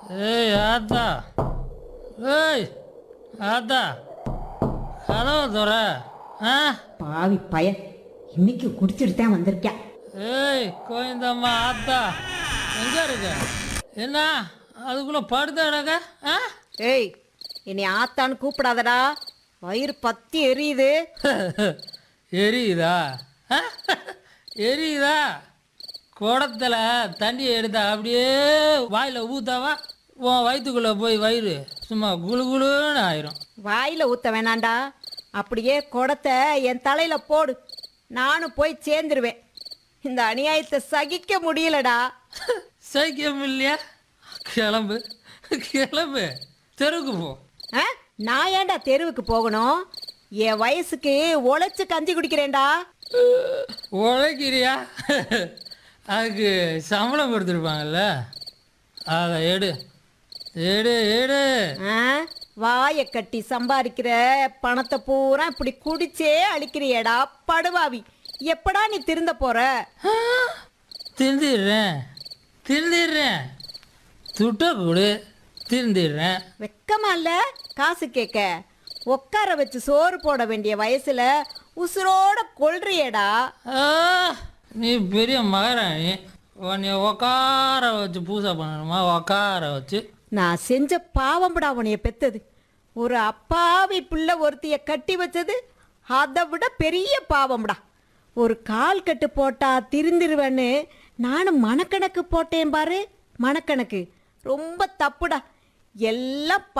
ஏய் ஆத்தா ஏய் ஆத்தா கதவை துற ஆ பாவி பையன் இன்னைக்கு குடிச்சிட்டு தான் வந்திருக்கேன் ஏய் கோயந்தம்மா ஆத்தா எங்க இருக்க என்ன அதுக்குள்ள படுத்த இடக்க ஆ ஏய் என்னை ஆத்தான்னு கூப்பிடாதடா வயிறு பத்தி எரியுது எரியுதா ஆ? எரியுதா குடத்துல தண்ணியை எடுத்தா அப்படியே வாயில ஊத்தாவா உன் வயிற்றுக்குள்ளே போய் வயிறு சும்மா குளு குளுன்னு ஆயிரும் வாயில ஊத்த வேணாண்டா அப்படியே குடத்தை என் தலையில போடு நானும் போய் சேர்ந்துருவேன் இந்த அநியாயத்தை சகிக்க முடியலடா சைக்கியம் இல்லையா கிளம்பு கிளம்பு தெருவுக்கு போ ஆ? நான் ஏன்டா தெருவுக்கு போகணும் என் வயசுக்கு உழைச்சு கஞ்சி குடிக்கிறேன்டா உழைக்கிறியா அதுக்கு சம்பளம் கொடுத்துருப்பாங்கல்ல அதை எடு எடு எடு ஆ? வாயை கட்டி சம்பாதிக்கிற பணத்தை பூரா இப்படி குடிச்சே அழிக்கிறியேடா படுவாவி எப்படா நீ திருந்த போற திருந்திடுறேன் திருந்திடுறேன் துட்ட கொடு திருந்திடுறேன் வெக்கமா இல்ல காசு கேட்க உட்கார வச்சு சோறு போட வேண்டிய வயசுல உசுரோட கொள்றியேடா ஆ, நீ பெரிய மகாராணி உன்னை உக்கார வச்சு பூஜை பண்ணணுமா உக்கார வச்சு நான் செஞ்ச பாவம்டா உனைய பெத்தது ஒரு அப்பாவி பிள்ளை ஒருத்திய கட்டி வச்சது அதை விட பெரிய பாவம்டா ஒரு கால் கட்டு போட்டா திருந்திருவேன்னு நானும் மனக்கணக்கு போட்டேன் பாரு மனக்கணக்கு ரொம்ப தப்புடா எல்லாம்